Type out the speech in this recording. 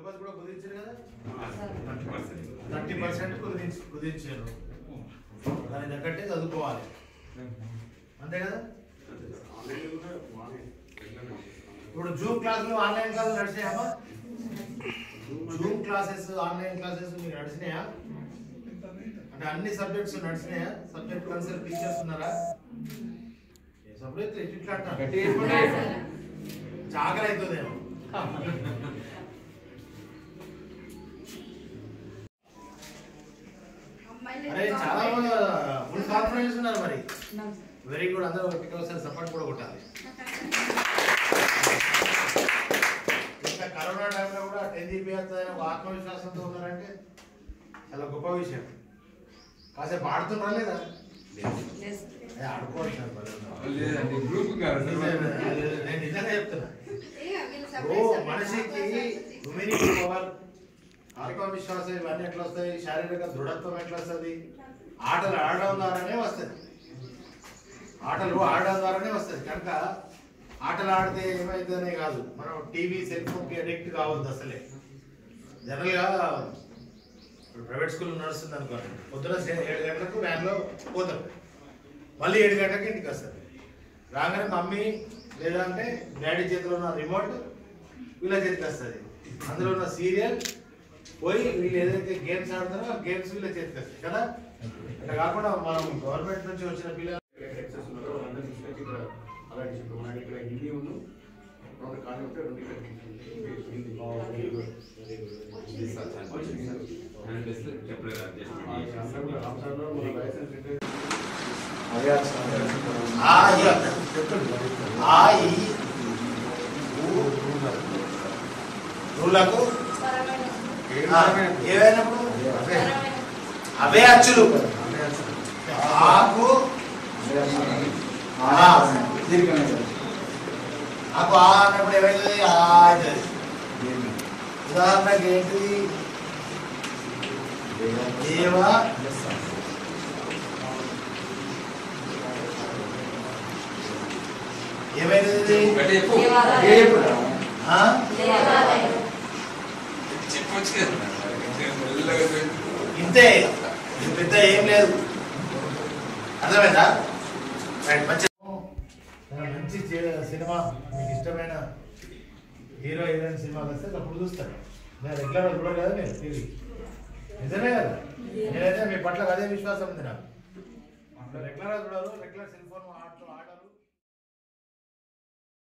Syllabus కూడా కుదించారు కదా thirty percent కుదించి కుదించారు దాని తగ్గట్టే చదువుకోవాలి అంతే కదా ఇప్పుడు జూమ్ క్లాసులు ఆన్లైన్ క్లాసులు నడిచినాయమ్మా జూమ్ క్లాసెస్ ఆన్లైన్ క్లాసెస్ మీకు నడిచినాయా అంటే అన్ని సబ్జెక్ట్స్ నడిచినాయా సబ్జెక్ట్ కన్సల్ట్ టీచర్స్ ఉన్నారా ఏ సబ్జెక్ట్ ఎట్లా అంటారు జాగ్రత్త అవుతుందేమో అరే చాలా ఫుల్ కాన్ఫిడెన్స్ ఉన్నారు మరి వెరీ గుడ్ అందరూ ఒకటి ఒకసారి సపోర్ట్ కూడా కొట్టాలి ఇంకా కరోనా టైంలో కూడా టెన్ జీబీ వస్తుందని ఒక ఆత్మవిశ్వాసంతో ఉన్నారంటే చాలా గొప్ప విషయం కాసేపు ఆడుతున్నారా లేదా ఏ, ఆడుకోవాలి సార్ భలే ఉన్నారు. నేను నిజంగా చెప్తున్నా ఓ మనిషికి హ్యూమినిటీ పవర్ ఆత్మవిశ్వాసం ఇవన్నీ ఎట్లా వస్తాయి శారీరక దృఢత్వం ఎట్లా వస్తుంది ఆటలు ఆడడం ద్వారానే వస్తుంది ఆటలు ఆడడం ద్వారానే వస్తుంది కనుక ఆటలు ఆడితే ఏమైతుందనే కాదు మనం టీవీ సెల్ ఫోన్కి అడిక్ట్ కావద్దు అసలే జనరల్గా ఇప్పుడు ప్రైవేట్ స్కూల్ నడుస్తుంది అనుకోండి పొద్దున సే- ఏడు గంటలకు వ్యాన్లో పోతాం మళ్ళీ ఏడు గంటలకు ఇంటికి వస్తారు రాగానే మమ్మీ లేదంటే డాడీ చేతిలో ఉన్న రిమోట్ వీళ్ళ చేతికి వస్తుంది అందులో ఉన్న సీరియల్ పోయి వీళ్ళు ఏదైతే గేమ్స్ ఆడుతారో ఆ గేమ్స్ వీళ్ళ చేతికి వస్తాయి కదా అట్లా కాకుండా మనం గవర్నమెంట్ నుంచి వచ్చిన పిల్లలు ఎక్సెస్ ఉన్నారో వాళ్ళందరినీ తీసుకొచ్చి ఇక్కడ అలాంటి చెప్పు మనకి ఇక్కడ హిందీ ఉంది రెండు ఖాళీ ఉంటే రెండు ఇక్కడ తీసుకుంటే హిందీ ఆ, అందరూ కూడా రామసార్లో మన లైసెన్స్ రిటైర్ ఆ ఇ ఆ ఈ ఊ, రూలకు ఆ, ఏవైనప్పుడు అవే అచ్చులు ఆకు ఆ, ఆకు ఆ అన్నప్పుడు ఏమైతుంది ఆ అవుతుంది ఉదాహరణకి ఏంటిది దేవ ఏమైతుంది ఆ? ఇంతే ఇది పెద్ద ఏం లేదు అర్థమైందా రైట్, మంచి చాలా మంచి చే- సినిమా మీకు ఇష్టమైన హీరో హీరోయిన్ సినిమాలు వస్తే అప్పుడు చూస్తారు నేను రెగ్యులర్ చూడరు కదా మీరు టీవీ నిజమే కదా నేనైతే మీ పట్ల అదే విశ్వాసం ఉంది నాకు రెగ్యులర్ చూడరు రెగ్యులర్ సెల్ ఫోన్ ఆడుతూ ఆడ